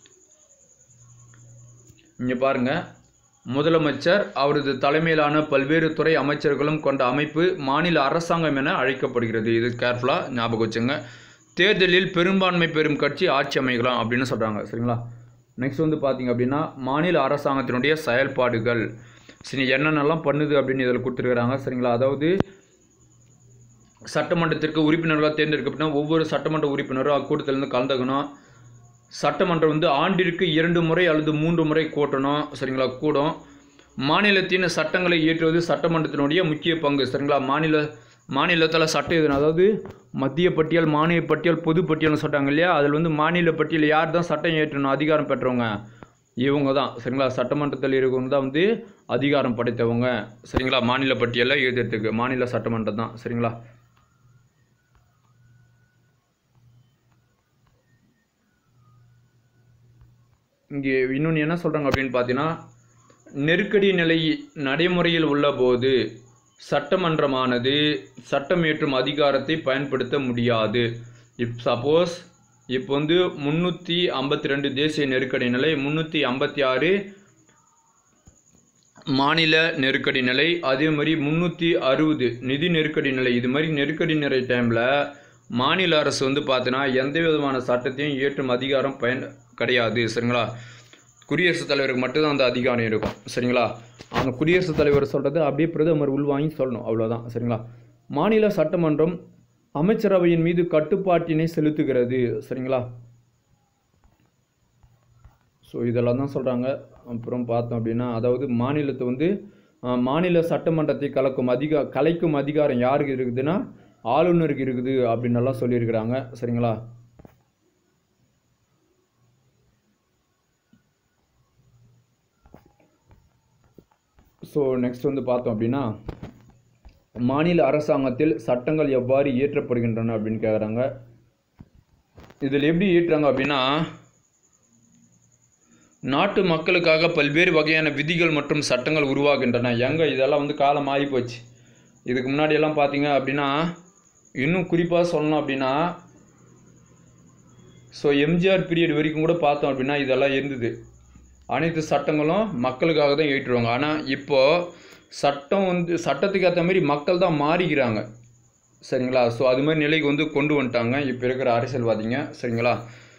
இங்கே பாருங்கள் முதலமைச்சர் அவரது தலைமையிலான பல்வேறு துறை அமைச்சர்களும் கொண்ட அமைப்பு மாநில அரசாங்கம் என அழைக்கப்படுகிறது இது கேர்ஃபுல்லாக ஞாபகம் வச்சுங்க தேர்தலில் பெரும்பான்மை பெறும் கட்சி ஆட்சி அமைக்கலாம் அப்படின்னு சொல்கிறாங்க சரிங்களா நெக்ஸ்ட் வந்து பார்த்தீங்க அப்படின்னா மாநில அரசாங்கத்தினுடைய செயல்பாடுகள் சரி என்னென்னலாம் பண்ணுது அப்படின்னு இதில் கொடுத்துருக்குறாங்க சரிங்களா அதாவது சட்டமன்றத்திற்கு உறுப்பினர்களாக தேர்ந்தெடுக்கப்பட்ட ஒவ்வொரு சட்டமன்ற உறுப்பினரும் அக்கூட்டத்திலேருந்து கலந்துக்கணும் சட்டமன்றம் வந்து ஆண்டிற்கு இரண்டு முறை அல்லது மூன்று முறை கூட்டணும் சரிங்களா கூடும் மாநிலத்தின் சட்டங்களை இயற்றுவது சட்டமன்றத்தினுடைய முக்கிய பங்கு சரிங்களா மாநில மாநிலத்தில் சட்டம் எதுனா அதாவது மத்திய பட்டியல் மாநில பட்டியல் பொது பட்டியல்னு சொல்கிறாங்க இல்லையா அதில் வந்து மாநில பட்டியல் யார் தான் சட்டம் இயற்றணும் அதிகாரம் பெற்றவங்க இவங்க தான் சரிங்களா சட்டமன்றத்தில் இருக்கவங்க தான் வந்து அதிகாரம் படைத்தவங்க சரிங்களா மாநில பட்டியலில் எழுதுறதுக்கு மாநில சட்டமன்றம் தான் சரிங்களா இங்கே இன்னொன்று என்ன சொல்கிறாங்க அப்படின்னு பார்த்தீங்கன்னா நெருக்கடி நிலை நடைமுறையில் உள்ளபோது சட்டமன்றமானது சட்டம் இயற்றும் அதிகாரத்தை பயன்படுத்த முடியாது இப் சப்போஸ் இப்போ வந்து முந்நூற்றி ஐம்பத்தி ரெண்டு தேசிய நெருக்கடி நிலை முந்நூற்றி ஐம்பத்தி ஆறு மாநில நெருக்கடி நிலை அதே மாதிரி முந்நூற்றி அறுபது நிதி நெருக்கடி நிலை இது மாதிரி நெருக்கடி நிலை டைமில் மாநில அரசு வந்து பார்த்தீங்கன்னா எந்த விதமான சட்டத்தையும் இயற்றும் அதிகாரம் பயன் கிடையாது சரிங்களா குடியரசுத் தலைவருக்கு மட்டும்தான் அந்த அதிகாரம் இருக்கும் சரிங்களா அந்த குடியரசுத் தலைவர் சொல்கிறது அப்படியே பிரதமர் உள்வாங்கி சொல்லணும் அவ்வளோதான் சரிங்களா மாநில சட்டமன்றம் அமைச்சரவையின் மீது கட்டுப்பாட்டினை செலுத்துகிறது சரிங்களா ஸோ இதெல்லாம் தான் சொல்கிறாங்க அப்புறம் பார்த்தோம் அப்படின்னா அதாவது மாநிலத்தை வந்து அஹ், மாநில சட்டமன்றத்தை கலக்கும் அதிகா கலைக்கும் அதிகாரம் யாருக்கு இருக்குதுன்னா ஆளுநருக்கு இருக்குது அப்படின்னு எல்லாம் சொல்லியிருக்கிறாங்க சரிங்களா ஸோ நெக்ஸ்ட் வந்து பார்த்தோம் அப்படின்னா மாநில அரசாங்கத்தில் சட்டங்கள் எவ்வாறு இயற்றப்படுகின்றன அப்படின்னு கேட்குறாங்க இதில் எப்படி இயற்றுறாங்க அப்படின்னா நாட்டு மக்களுக்காக பல்வேறு வகையான விதிகள் மற்றும் சட்டங்கள் உருவாகின்றன எங்க இதெல்லாம் வந்து காலம் ஆகி போச்சு இதுக்கு முன்னாடி எல்லாம் பார்த்தீங்க அப்படின்னா இன்னும் குறிப்பாக சொல்லணும் அப்படின்னா ஸோ எம்ஜிஆர் பீரியட் வரைக்கும் கூட பார்த்தோம் அப்படின்னா இதெல்லாம் இருந்தது அனைத்து சட்டங்களும் மக்களுக்காக தான் ஏற்றுவாங்க ஆனால் இப்போது சட்டம் வந்து சட்டத்துக்கு ஏற்ற மாதிரி மக்கள் தான் மாறிக்கிறாங்க சரிங்களா ஸோ அது மாதிரி நிலைக்கு வந்து கொண்டு வந்துட்டாங்க இப்போ இருக்கிற அரசியல்வாதிங்க சரிங்களா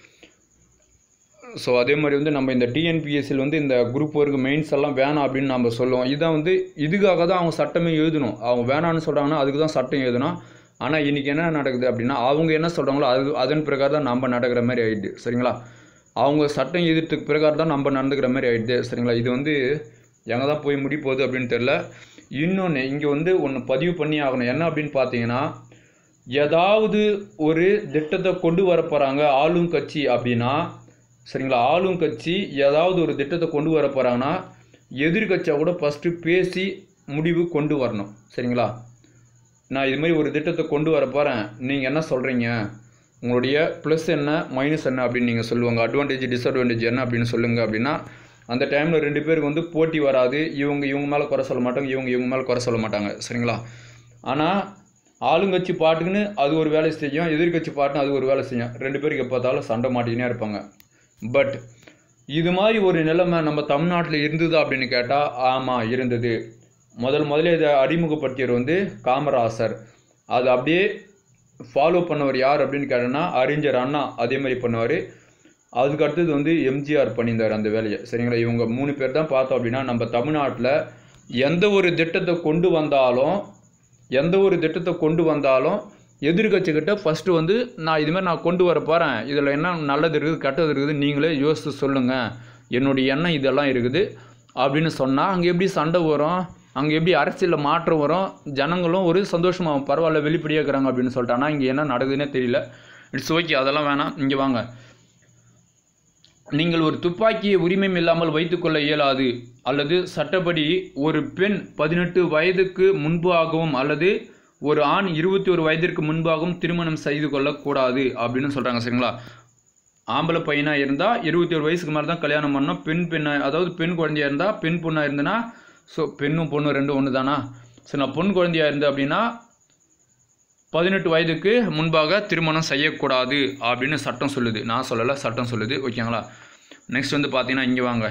ஸோ அதே மாதிரி வந்து நம்ம இந்த டிஎன்பிஎஸ்சியில் வந்து இந்த குரூப் ஒர்க்கு மெயின்ஸ் எல்லாம் வேணாம் அப்படின்னு நம்ம சொல்லுவோம் இதான் வந்து இதுக்காக தான் அவங்க சட்டமே எழுதணும் அவங்க வேணான்னு சொல்கிறாங்கன்னா அதுக்கு தான் சட்டம் எழுதணும் ஆனால் இன்றைக்கி என்ன நடக்குது அப்படின்னா அவங்க என்ன சொல்கிறாங்களோ அது அதன் பிரகாரம் தான் நம்ம நடக்கிற மாதிரி ஆயிடுது சரிங்களா அவங்க சட்டம் எதிர்த்துக்கு பிரகாரம் தான் நம்ம நடந்துக்கிற மாதிரி ஆயிடுது சரிங்களா இது வந்து எங்கே தான் போய் முடி போகுது அப்படின்னு தெரில இன்னொன்று இங்கே வந்து ஒன்று பதிவு பண்ணி ஆகணும் என்ன அப்படின்னு பார்த்தீங்கன்னா ஏதாவது ஒரு திட்டத்தை கொண்டு வர போகிறாங்க ஆளும் கட்சி அப்படின்னா சரிங்களா ஆளும் கட்சி ஏதாவது ஒரு திட்டத்தை கொண்டு வர போகிறாங்கன்னா எதிர்கட்சியாக கூட ஃபஸ்ட்டு பேசி முடிவு கொண்டு வரணும் சரிங்களா நான் இது மாதிரி ஒரு திட்டத்தை கொண்டு வர போகிறேன் நீங்கள் என்ன சொல்கிறீங்க உங்களுடைய ப்ளஸ் என்ன மைனஸ் என்ன அப்படின்னு நீங்கள் சொல்லுவாங்க அட்வான்டேஜ் டிஸ்அட்வான்டேஜ் என்ன அப்படின்னு சொல்லுங்கள் அப்படின்னா அந்த டைமில் ரெண்டு பேருக்கு வந்து போட்டி வராது இவங்க இவங்க மேலே குறை சொல்ல மாட்டாங்க இவங்க இவங்க மேலே குறை சொல்ல மாட்டாங்க சரிங்களா ஆனால் ஆளுங்கட்சி பாட்டுக்குன்னு அது ஒரு வேலை செய்யும் எதிர்கட்சி பாட்டுன்னு அது ஒரு வேலை செய்யும் ரெண்டு பேருக்கு எப்போ பார்த்தாலும் சண்டை மாட்டிக்கினே இருப்பாங்க பட் இது மாதிரி ஒரு நிலைமை நம்ம தமிழ்நாட்டில் இருந்தது அப்படின்னு கேட்டால் ஆமாம் இருந்தது முதல் முதல்ல இதை அறிமுகப்படுத்தியவர் வந்து காமராசர் அது அப்படியே ஃபாலோ பண்ணவர் யார் அப்படின்னு கேட்டோன்னா அறிஞர் அண்ணா அதே மாதிரி பண்ணுவார் அதுக்கு அடுத்தது வந்து எம்ஜிஆர் பண்ணியிருந்தார் அந்த வேலையை சரிங்களா இவங்க மூணு பேர் தான் பார்த்தோம் அப்படின்னா நம்ம தமிழ்நாட்டில் எந்த ஒரு திட்டத்தை கொண்டு வந்தாலும் எந்த ஒரு திட்டத்தை கொண்டு வந்தாலும் எதிர்கட்சிக்கிட்ட ஃபஸ்ட்டு வந்து நான் இதுமாதிரி நான் கொண்டு வர போகிறேன் இதில் என்ன நல்லது இருக்குது கெட்டது இருக்குது நீங்களே யோசித்து சொல்லுங்கள் என்னுடைய எண்ணம் இதெல்லாம் இருக்குது அப்படின்னு சொன்னால் அங்கே எப்படி சண்டை வரும் அங்கே எப்படி அரசியலில் மாற்றம் வரும் ஜனங்களும் ஒரு சந்தோஷமாக பரவாயில்ல வெளிப்படையாக இருக்கிறாங்க அப்படின்னு சொல்லிட்டாங்கன்னா இங்கே என்ன நடக்குதுன்னே தெரியல இட்ஸ் ஓகே அதெல்லாம் வேணாம் இங்கே வாங்க நீங்கள் ஒரு துப்பாக்கியை உரிமம் இல்லாமல் வைத்துக்கொள்ள இயலாது அல்லது சட்டப்படி ஒரு பெண் பதினெட்டு வயதுக்கு முன்பாகவும் அல்லது ஒரு ஆண் இருபத்தி ஒரு வயதிற்கு முன்பாகவும் திருமணம் செய்து கொள்ளக்கூடாது அப்படின்னு சொல்கிறாங்க சரிங்களா ஆம்பளை பையனாக இருந்தால் இருபத்தி ஒரு வயசுக்கு மேலே தான் கல்யாணம் பண்ணணும் பெண் பெண்ணாக அதாவது பெண் குழந்தையா இருந்தால் பெண் பொண்ணாக இருந்தனா ஸோ பெண்ணும் பொண்ணும் ரெண்டும் ஒன்று தானா சரி நான் பொன் குழந்தையா இருந்தேன் அப்படின்னா பதினெட்டு வயதுக்கு முன்பாக திருமணம் செய்யக்கூடாது அப்படின்னு சட்டம் சொல்லுது நான் சொல்லலை சட்டம் சொல்லுது ஓகேங்களா நெக்ஸ்ட் வந்து பார்த்தீங்கன்னா இங்கே வாங்க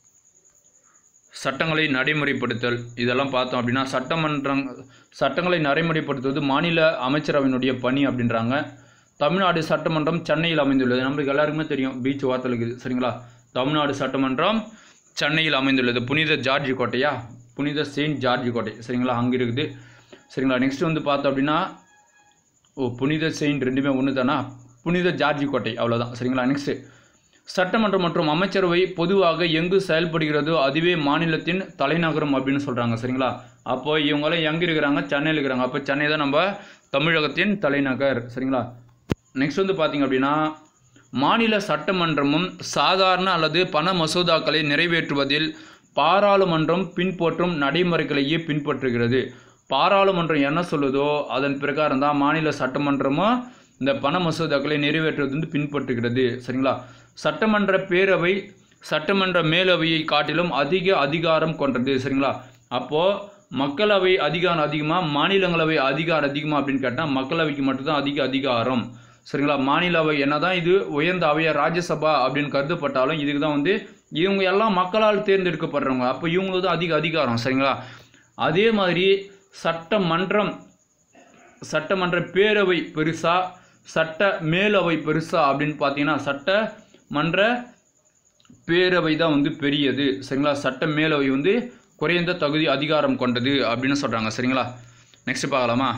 சட்டங்களை நடைமுறைப்படுத்தல் இதெல்லாம் பார்த்தோம் அப்படின்னா சட்டமன்றம் சட்டங்களை நடைமுறைப்படுத்துவது மாநில அமைச்சரவையினுடைய பணி அப்படின்றாங்க தமிழ்நாடு சட்டமன்றம் சென்னையில் அமைந்துள்ளது நம்மளுக்கு எல்லாருக்குமே தெரியும் பீச் வார்த்தை இருக்குது சரிங்களா தமிழ்நாடு சட்டமன்றம் சென்னையில் அமைந்துள்ளது புனித ஜார்ஜ் கோட்டையா புனித செயின்ட் ஜார்ஜ் கோட்டை சரிங்களா அங்கே இருக்குது சரிங்களா நெக்ஸ்ட் வந்து பார்த்தோம் அப்படின்னா ஓ புனித செயின்ட் ரெண்டுமே ஒன்று தானா புனித ஜார்ஜ் கோட்டை அவ்வளோதான் சரிங்களா நெக்ஸ்ட்டு சட்டமன்றம் மற்றும் அமைச்சரவை பொதுவாக எங்கு செயல்படுகிறதோ அதுவே மாநிலத்தின் தலைநகரம் அப்படின்னு சொல்கிறாங்க சரிங்களா அப்போ இவங்களாம் எங்கே இருக்கிறாங்க சென்னையில் இருக்கிறாங்க அப்போ சென்னை தான் நம்ம தமிழகத்தின் தலைநகர் சரிங்களா நெக்ஸ்ட் வந்து பார்த்தீங்க அப்படின்னா மாநில சட்டமன்றமும் சாதாரண அல்லது பண மசோதாக்களை நிறைவேற்றுவதில் பாராளுமன்றம் பின்பற்றும் நடைமுறைகளையே பின்பற்றுகிறது பாராளுமன்றம் என்ன சொல்லுதோ அதன் பிரகாரம் தான் மாநில சட்டமன்றமும் இந்த பண மசோதாக்களை நிறைவேற்றுவது வந்து பின்பற்றுகிறது சரிங்களா சட்டமன்ற பேரவை சட்டமன்ற மேலவையை காட்டிலும் அதிக அதிகாரம் கொண்டது சரிங்களா அப்போது மக்களவை அதிகாரம் அதிகமாக மாநிலங்களவை அதிகாரம் அதிகமாக அப்படின்னு கேட்டால் மக்களவைக்கு மட்டும்தான் அதிக அதிகாரம் சரிங்களா மாநிலவை என்னதான் இது உயர்ந்த அவையா ராஜ்யசபா அப்படின்னு கருதப்பட்டாலும் இதுக்கு தான் வந்து இவங்க எல்லாம் மக்களால் தேர்ந்தெடுக்கப்படுறவங்க அப்போ இவங்களுக்கு தான் அதிக அதிகாரம் சரிங்களா அதே மாதிரி சட்டமன்றம் சட்டமன்ற பேரவை பெருசா சட்ட மேலவை பெருசா அப்படின்னு பார்த்தீங்கன்னா சட்டமன்ற பேரவை தான் வந்து பெரியது சரிங்களா சட்ட மேலவை வந்து குறைந்த தகுதி அதிகாரம் கொண்டது அப்படின்னு சொல்கிறாங்க சரிங்களா நெக்ஸ்ட் பார்க்கலாமா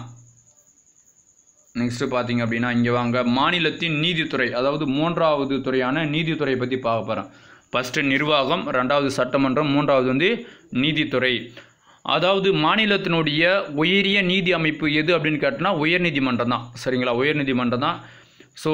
நெக்ஸ்ட்டு பார்த்தீங்க அப்படின்னா இங்கே வாங்க மாநிலத்தின் நீதித்துறை அதாவது மூன்றாவது துறையான நீதித்துறை பற்றி பார்க்க போகிறோம் ஃபஸ்ட்டு நிர்வாகம் ரெண்டாவது சட்டமன்றம் மூன்றாவது வந்து நீதித்துறை அதாவது மாநிலத்தினுடைய உயரிய நீதி அமைப்பு எது அப்படின்னு கேட்டோன்னா உயர்நீதிமன்றம் தான் சரிங்களா உயர்நீதிமன்றம் தான் ஸோ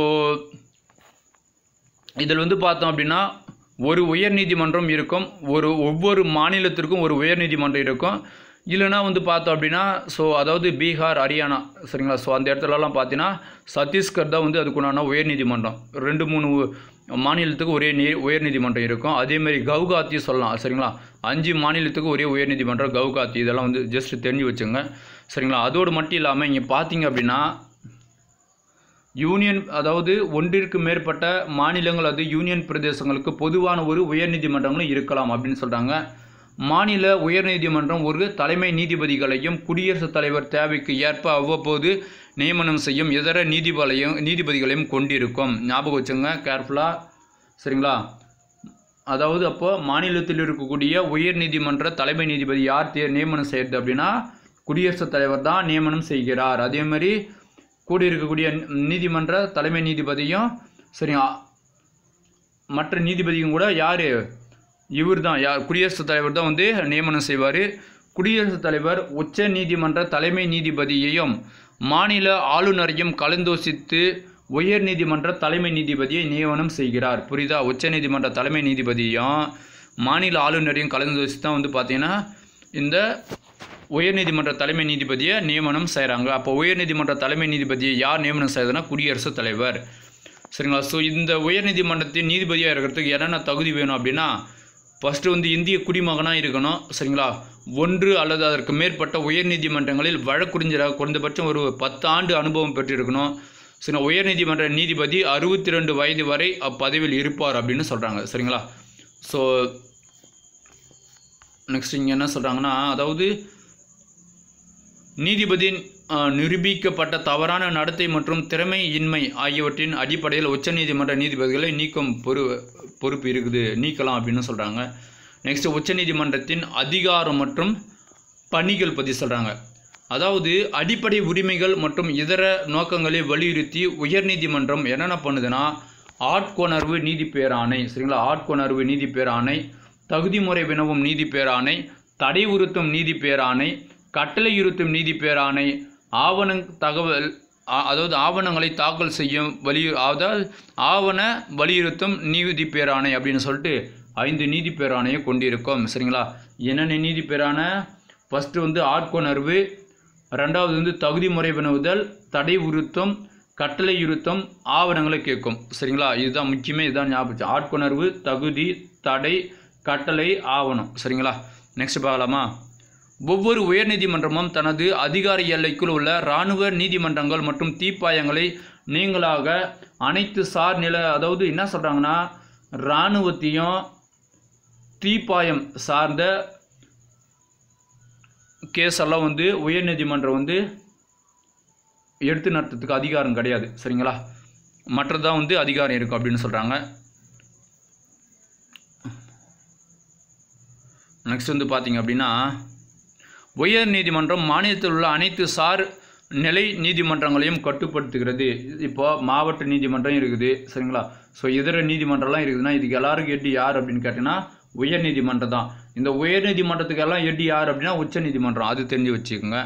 இதில் வந்து பார்த்தோம் அப்படின்னா ஒரு உயர்நீதிமன்றம் இருக்கும் ஒரு ஒவ்வொரு மாநிலத்திற்கும் ஒரு உயர்நீதிமன்றம் இருக்கும் இல்லைன்னா வந்து பார்த்தோம் அப்படின்னா ஸோ அதாவது பீகார் ஹரியானா சரிங்களா ஸோ அந்த இடத்துலலாம் பார்த்தீங்கன்னா சத்தீஸ்கர் தான் வந்து அதுக்குண்டான உயர்நீதிமன்றம் ரெண்டு மூணு உ- மாநிலத்துக்கு ஒரே நீ உயர்நீதிமன்றம் இருக்கும் அதேமாதிரி கவுகாத்தி சொல்லலாம் சரிங்களா அஞ்சு மாநிலத்துக்கு ஒரே உயர்நீதிமன்றம் கவுகாத்தி இதெல்லாம் வந்து ஜஸ்ட் தெரிஞ்சு வச்சுங்க சரிங்களா அதோடு மட்டும் இல்லாமல் இங்கே பார்த்தீங்க அப்படின்னா யூனியன் அதாவது ஒன்றிற்கு மேற்பட்ட மாநிலங்கள் அது யூனியன் பிரதேசங்களுக்கு பொதுவான ஒரு உயர்நீதிமன்றங்களும் இருக்கலாம் அப்படின்னு சொல்கிறாங்க மாநில உயர்நீதிமன்றம் ஒரு தலைமை நீதிபதிகளையும் குடியரசுத் தலைவர் தேவைக்கு ஏற்ப அவ்வப்போது நியமனம் செய்யும் இதர நீதிபதிகளையும் நீதிபதிகளையும் கொண்டிருக்கும் ஞாபகம் வச்சுங்க கேர்ஃபுல்லாக சரிங்களா அதாவது அப்போ மாநிலத்தில் இருக்கக்கூடிய உயர்நீதிமன்ற தலைமை நீதிபதி யார் தே நியமனம் செய்கிறது அப்படின்னா குடியரசுத் தலைவர் தான் நியமனம் செய்கிறார் அதே மாதிரி கூடி இருக்கக்கூடிய நீதிமன்ற தலைமை நீதிபதியும் சரி ஆ- மற்ற நீதிபதியும் கூட யார் இவர் தான் யார் குடியரசுத் தலைவர் தான் வந்து நியமனம் செய்வார் குடியரசுத் தலைவர் உச்ச நீதிமன்ற தலைமை நீதிபதியையும் மாநில ஆளுநரையும் கலந்தோசித்து உயர் நீதிமன்ற தலைமை நீதிபதியை நியமனம் செய்கிறார் புரியுதா உச்ச நீதிமன்ற தலைமை நீதிபதியும் மாநில ஆளுநரையும் கலந்து வச்சு தான் வந்து பார்த்தீங்கன்னா இந்த உயர்நீதிமன்ற தலைமை நீதிபதியை நியமனம் செய்கிறாங்க அப்போ உயர்நீதிமன்ற தலைமை நீதிபதியை யார் நியமனம் செய்யறதுன்னா குடியரசுத் தலைவர் சரிங்களா ஸோ இந்த உயர்நீதிமன்றத்தின் நீதிபதியாக இருக்கிறதுக்கு என்னென்ன தகுதி வேணும் அப்படின்னா ஃபஸ்ட்டு வந்து இந்திய குடிமகனாக இருக்கணும் சரிங்களா ஒன்று அல்லது அதற்கு மேற்பட்ட உயர்நீதிமன்றங்களில் வழக்குறிஞராக குறைந்தபட்சம் ஒரு பத்து ஆண்டு அனுபவம் பெற்றிருக்கணும் சரிங்களா உயர்நீதிமன்ற நீதிபதி அறுபத்தி ரெண்டு வயது வரை அப்பதவியில் இருப்பார் அப்படின்னு சொல்கிறாங்க சரிங்களா ஸோ நெக்ஸ்ட் இங்கே என்ன சொல்கிறாங்கன்னா அதாவது நீதிபதியின் அஹ், நிரூபிக்கப்பட்ட தவறான நடத்தை மற்றும் திறமையின்மை ஆகியவற்றின் அடிப்படையில் உச்சநீதிமன்ற நீதிபதிகளை நீக்கும் பொறு பொறுப்பு இருக்குது நீக்கலாம் அப்படின்னு சொல்கிறாங்க நெக்ஸ்ட் உச்சநீதிமன்றத்தின் அதிகாரம் மற்றும் பணிகள் பற்றி சொல்கிறாங்க அதாவது அடிப்படை உரிமைகள் மற்றும் இதர நோக்கங்களை வலியுறுத்தி உயர்நீதிமன்றம் என்னென்ன பண்ணுதுன்னா ஆட்கொணர்வு நீதி பேராணை சரிங்களா ஆட்கொணர்வு நீதி பேராணை தகுதிமுறை வினவும் நீதி பேராணை தடை உறுத்தும் நீதி பேராணை கட்டளையுறுத்தும் நீதி பேராணை ஆவண தகவல் ஆ- அதாவது ஆவணங்களை தாக்கல் செய்யும் வலியு அதாவது ஆவண வலியுறுத்தும் நீதி பேராணை அப்படின்னு சொல்லிட்டு ஐந்து நீதி பேராணையை கொண்டிருக்கும் சரிங்களா என்னென்ன நீதி பேராணை ஃபஸ்ட்டு வந்து ஆட்கொணர்வு ரெண்டாவது வந்து தகுதி முறை வினவுதல் தடை உறுத்தம் கட்டளை உறுத்தம் ஆவணங்களை கேட்கும் சரிங்களா இதுதான் முக்கியமே இதுதான் ஞாபகம் வச்சு. ஆட்கொணர்வு தகுதி தடை கட்டளை ஆவணம் சரிங்களா நெக்ஸ்ட் பார்க்கலாமா ஒவ்வொரு உயர்நீதிமன்றமும் தனது அதிகார எல்லைக்குள் உள்ள இராணுவ நீதிமன்றங்கள் மற்றும் தீப்பாயங்களை நீங்களாக அனைத்து சார் நில அதாவது என்ன சொல்கிறாங்கன்னா இராணுவத்தையும் தீப்பாயம் சார்ந்த கேஸ் எல்லாம் வந்து உயர்நீதிமன்றம் வந்து எடுத்து நடத்துறதுக்கு அதிகாரம் கிடையாது சரிங்களா மற்றதான் வந்து அதிகாரம் இருக்கும் அப்படின்னு சொல்கிறாங்க நெக்ஸ்ட் வந்து பார்த்தீங்க அப்படின்னா உயர் நீதிமன்றம் மாநிலத்தில் உள்ள அனைத்து சார் நிலை நீதிமன்றங்களையும் கட்டுப்படுத்துகிறது இப்போ மாவட்ட நீதிமன்றம் இருக்குது சரிங்களா ஸோ இதர நீதிமன்றம்லாம் இருக்குதுன்னா இதுக்கு எல்லாருக்கும் எட்டு யார் அப்படின்னு கேட்டிங்கன்னா உயர் நீதிமன்றம் தான் இந்த உயர் நீதிமன்றத்துக்கு எல்லாம் எட்டு யார் அப்படின்னா உச்ச நீதிமன்றம் அது தெரிஞ்சு வச்சுக்கோங்க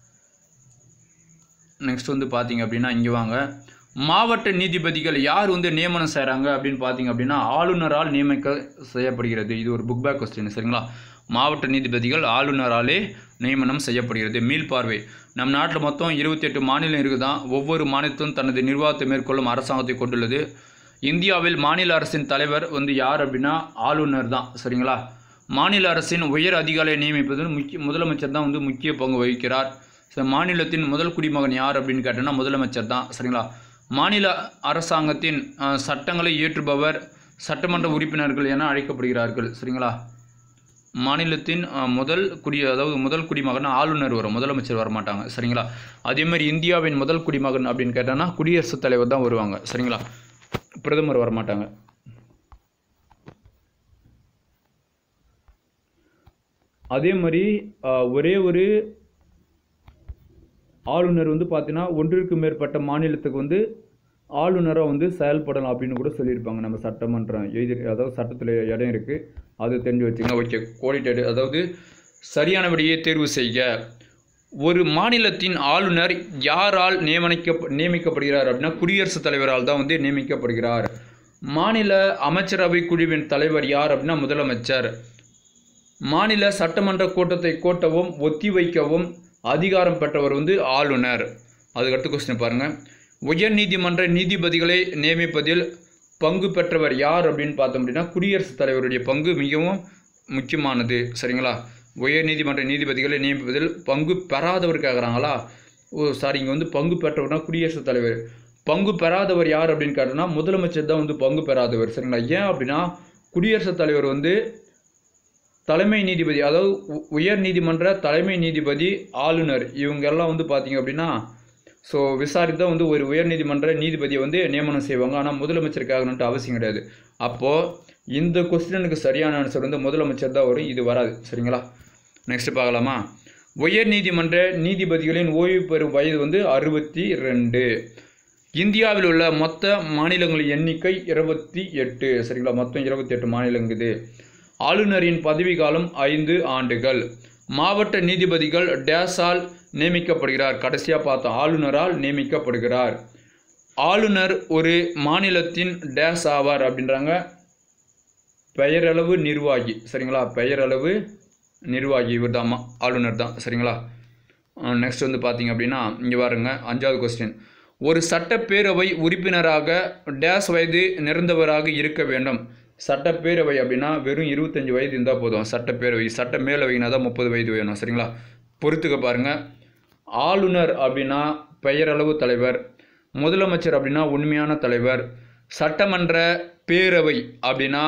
நெக்ஸ்ட் வந்து பார்த்தீங்க அப்படின்னா இங்கே வாங்க மாவட்ட நீதிபதிகள் யார் வந்து நியமனம் செய்கிறாங்க அப்படின்னு பார்த்தீங்க அப்படின்னா ஆளுநரால் நியமிக்க செய்யப்படுகிறது இது ஒரு புக் பேக் கொஸ்டின் சரிங்களா மாவட்ட நீதிபதிகள் ஆளுநராலே நியமனம் செய்யப்படுகிறது மீள்பார்வை நம் நாட்டில் மொத்தம் இருபத்தி எட்டு மாநிலம் இருக்குதான் ஒவ்வொரு மாநிலத்திலும் தனது நிர்வாகத்தை மேற்கொள்ளும் அரசாங்கத்தை கொண்டுள்ளது இந்தியாவில் மாநில அரசின் தலைவர் வந்து யார் அப்படின்னா ஆளுநர் தான் சரிங்களா மாநில அரசின் உயர் அதிகாரியை நியமிப்பதில் முக்கிய முதலமைச்சர் தான் வந்து முக்கிய பங்கு வகிக்கிறார் ஸோ மாநிலத்தின் முதல் குடிமகன் யார் அப்படின்னு கேட்டோன்னா முதலமைச்சர் தான் சரிங்களா மாநில அரசாங்கத்தின் அஹ், சட்டங்களை இயற்றுபவர் சட்டமன்ற உறுப்பினர்கள் என அழைக்கப்படுகிறார்கள் சரிங்களா மாநிலத்தின் அஹ், முதல் குடி அதாவது முதல் குடிமகன் ஆளுநர் வரும் முதலமைச்சர் வர மாட்டாங்க சரிங்களா அதே மாதிரி இந்தியாவின் முதல் குடிமகன் அப்படின்னு கேட்டோன்னா குடியரசுத் தலைவர் தான் வருவாங்க சரிங்களா பிரதமர் வர மாட்டாங்க அதே மாதிரி அஹ், ஒரே ஒரு ஆளுநர் வந்து பார்த்தீங்கன்னா ஒன்றிற்கு மேற்பட்ட மாநிலத்துக்கு வந்து ஆளுநராக வந்து செயல்படலாம் அப்படின்னு கூட சொல்லியிருப்பாங்க நம்ம சட்டமன்றம் எழுதி அதாவது சட்டத்தில் இடம் இருக்குது அது தெரிஞ்சு வச்சுங்க ஓகே குவாலிட்டேட் அதாவது சரியான விடையை தேர்வு செய்க ஒரு மாநிலத்தின் ஆளுநர் யாரால் நியமனிக்க நியமிக்கப்படுகிறார் அப்படின்னா குடியரசுத் தலைவரால் தான் வந்து நியமிக்கப்படுகிறார் மாநில அமைச்சரவை குழுவின் தலைவர் யார் அப்படின்னா முதலமைச்சர் மாநில சட்டமன்ற கூட்டத்தை கூட்டவும் ஒத்திவைக்கவும் அதிகாரம் பெற்றவர் வந்து ஆளுநர் அதுக்கடுத்து கொஸ்டின் பாருங்க உயர் நீதிமன்ற நீதிபதிகளை நியமிப்பதில் பங்கு பெற்றவர் யார் அப்படின்னு பார்த்தோம் அப்படின்னா குடியரசுத் தலைவருடைய பங்கு மிகவும் முக்கியமானது சரிங்களா உயர் நீதிமன்ற நீதிபதிகளை நியமிப்பதில் பங்கு பெறாதவர் கேட்குறாங்களா ஓ சாரி இங்கே வந்து பங்கு பெற்றவர்னா குடியரசுத் தலைவர் பங்கு பெறாதவர் யார் அப்படின்னு கேட்டோம்னா முதலமைச்சர் தான் வந்து பங்கு பெறாதவர் சரிங்களா ஏன் அப்படின்னா குடியரசுத் தலைவர் வந்து தலைமை நீதிபதி அதாவது உ- உயர் நீதிமன்ற தலைமை நீதிபதி ஆளுநர் இவங்க எல்லாம் வந்து பார்த்தீங்க அப்படின்னா ஸோ விசாரித்து வந்து ஒரு உயர் நீதிமன்ற நீதிபதியை வந்து நியமனம் செய்வாங்க ஆனால் முதலமைச்சருக்காகணுன்ட்டு அவசியம் கிடையாது அப்போது இந்த கொஸ்டினுக்கு சரியான ஆன்சர் வந்து முதலமைச்சர் தான் வரும் இது வராது சரிங்களா நெக்ஸ்ட் பார்க்கலாமா உயர் நீதிமன்ற நீதிபதிகளின் ஓய்வு பெறும் வயது வந்து அறுபத்தி ரெண்டு இந்தியாவில் உள்ள மொத்த மாநிலங்களின் எண்ணிக்கை இருபத்தி எட்டு சரிங்களா மொத்தம் இருபத்தி எட்டு மாநிலங்குது ஆளுநரின் பதவிக்காலம் ஐந்து ஆண்டுகள் மாவட்ட நீதிபதிகள் டேஸால் நியமிக்கப்படுகிறார் கடைசியாக பார்த்தோம் ஆளுநரால் நியமிக்கப்படுகிறார் ஆளுநர் ஒரு மாநிலத்தின் டேஸ் ஆவார் அப்படின்றாங்க பெயரளவு நிர்வாகி சரிங்களா பெயரளவு நிர்வாகி இவர் தான் ஆளுநர் தான் சரிங்களா நெக்ஸ்ட் வந்து பார்த்தீங்க அப்படின்னா இங்கே பாருங்க அஞ்சாவது கொஸ்டின் ஒரு சட்டப்பேரவை உறுப்பினராக டேஸ் வயது நிறந்தவராக இருக்க வேண்டும் சட்டப்பேரவை அப்படின்னா வெறும் இருபத்தஞ்சி வயது இருந்தால் போதும் சட்டப்பேரவை சட்ட மேலவைனா தான் முப்பது வயது வேணும் சரிங்களா பொறுத்துக்க பாருங்க ஆளுநர் அப்படின்னா பெயரளவு தலைவர் முதலமைச்சர் அப்படின்னா உண்மையான தலைவர் சட்டமன்ற பேரவை அப்படின்னா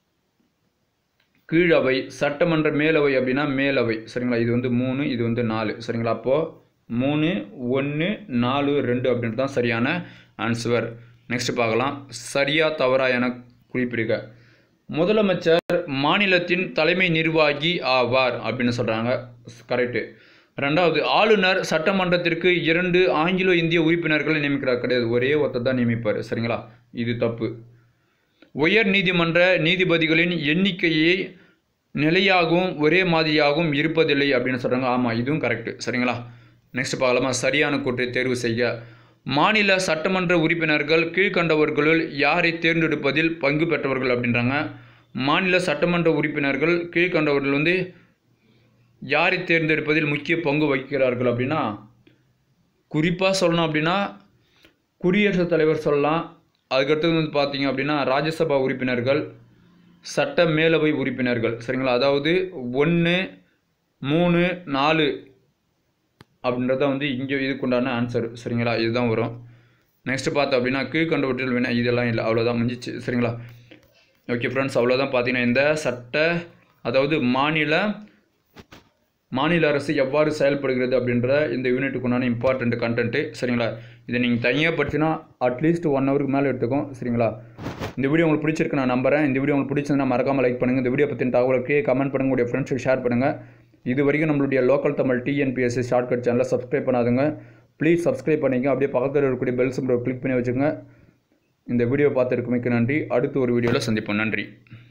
கீழவை சட்டமன்ற மேலவை அப்படின்னா மேலவை சரிங்களா இது வந்து மூணு இது வந்து நாலு சரிங்களா அப்போது மூணு ஒன்று நாலு ரெண்டு அப்படின்றது தான் சரியான ஆன்சர் நெக்ஸ்ட் பார்க்கலாம் சரியா தவறா என குறிப்பிடுக முதலமைச்சர் மாநிலத்தின் தலைமை நிர்வாகி ஆவார் அப்படின்னு சொல்கிறாங்க கரெக்டு ரெண்டாவது ஆளுநர் சட்டமன்றத்திற்கு இரண்டு ஆங்கிலோ இந்திய உறுப்பினர்களை நியமிக்கிறார் கிடையாது ஒரே ஒருத்தர் தான் நியமிப்பார் சரிங்களா இது தப்பு உயர் நீதிமன்ற நீதிபதிகளின் எண்ணிக்கையை நிலையாகவும் ஒரே மாதிரியாகவும் இருப்பதில்லை அப்படின்னு சொல்கிறாங்க ஆமாம் இதுவும் கரெக்டு சரிங்களா நெக்ஸ்ட் பார்க்கலாமா சரியான கூற்றை தேர்வு செய்ய மாநில சட்டமன்ற உறுப்பினர்கள் கீழ்கண்டவர்களுள் யாரை தேர்ந்தெடுப்பதில் பங்கு பெற்றவர்கள் அப்படின்றாங்க மாநில சட்டமன்ற உறுப்பினர்கள் கீழ்கண்டவர்கள் வந்து யாரை தேர்ந்தெடுப்பதில் முக்கிய பங்கு வகிக்கிறார்கள் அப்படின்னா குறிப்பாக சொல்லணும் அப்படின்னா குடியரசுத் தலைவர் சொல்லலாம் அதுக்கடுத்தது வந்து பார்த்தீங்க அப்படின்னா ராஜ்யசபா உறுப்பினர்கள் சட்ட மேலவை உறுப்பினர்கள் சரிங்களா அதாவது ஒன்று மூணு நாலு அப்படின்றத வந்து இங்கே இதுக்குண்டான ஆன்சர் சரிங்களா இதுதான் வரும் நெக்ஸ்ட் பார்த்தோம் அப்படின்னா கீழ்கண்டவற்றில் வேணா இதெல்லாம் இல்லை அவ்வளோதான் முடிஞ்சிச்சு சரிங்களா ஓகே ஃப்ரெண்ட்ஸ் அவ்வளோதான் பார்த்தீங்கன்னா இந்த சட்ட அதாவது மாநில மாநில அரசு எவ்வாறு செயல்படுகிறது அப்படின்ற இந்த யூனிட்டுக்குண்டான இம்பார்ட்டண்ட் கண்டென்ட்டு சரிங்களா இதை நீங்கள் தனியாக படிச்சுன்னா அட்லீஸ்ட் ஒன் ஹவருக்கு மேலே எடுத்துக்கும் சரிங்களா இந்த வீடியோ உங்களுக்கு பிடிச்சிருக்கு நான் நம்புறேன் இந்த வீடியோ உங்களுக்கு பிடிச்சிருந்தா மறக்காமல் லைக் பண்ணுங்கள் இந்த வீடியோ பற்றின தகவலுக்கு கமெண்ட் பண்ணுங்க உங்களுடைய ஃப்ரெண்ட்ஸுக்கு ஷேர் பண்ணுங்கள் இது வரைக்கும் நம்மளுடைய லோக்கல் தமிழ் டிஎன்பிஎஸ்சி ஷார்ட்கட் சேனலை சப்ஸ்கிரைப் பண்ணாதுங்க ப்ளீஸ் சப்ஸ்கிரைப் பண்ணிங்க அப்படியே பக்கத்தில் இருக்கக்கூடிய பெல் சிம்பிளை கிளிக் பண்ணி வச்சுங்க இந்த வீடியோ பார்த்துருக்கு மிக்க நன்றி அடுத்த ஒரு வீடியோவில் சந்திப்போம் நன்றி